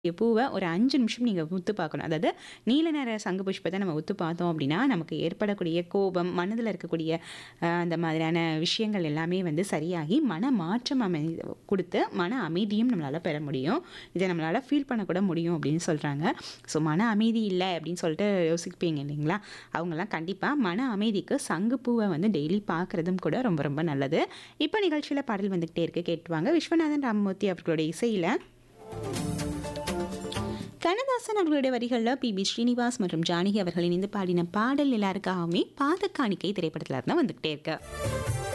பூவை ஒரு 5 நிமிஷம் நீங்க உத்து பார்க்கணும். அதாவது நீல நிற சங்கு புஷ்பத்த நம்ம உத்து பார்த்தோம் அப்படின்னா, நமக்கு ஏற்படக்கூடிய கோபம், மனதில இருக்கக்கூடிய அ அந்த மாதிரியான விஷயங்கள் எல்லாமே வந்து சரியாகி, மன மாற்றம் அமை குடுத்து, மன அமைதியும் நம்மளால பெற முடியும். இத நம்மளால ஃபீல் பண்ணக்கூட முடியும் அப்படின்னு சொல்றாங்க. ஸோ மன அமைதி இல்ல அப்படின்னு சொல்லிட்டு யோசிப்பீங்க இல்லைங்களா? அவங்கலாம் கண்டிப்பா மன அமைதிக்கு சங்கு பூவ வந்து டெய்லி பார்க்குறதும் கூட ரொம்ப ரொம்ப நல்லது. இப்ப நிகழ்ச்சியில பாடல் வந்துகிட்டே இருக்கு கேட்டுவாங்க. விஸ்வநாதன் ராமமூர்த்தி அவர்களுடைய இசையில கண்ணதாசன் அவர்களுடைய வரிகள்ல பி.பி. ஸ்ரீனிவாஸ் மற்றும் ஜானகி அவர்கள் இணைந்து பாடின பாடல் எல்லாருக்காகவுமே பாதக்காணிக்கை திரைப்படத்துல இருந்து வந்துகிட்டே இருக்கு.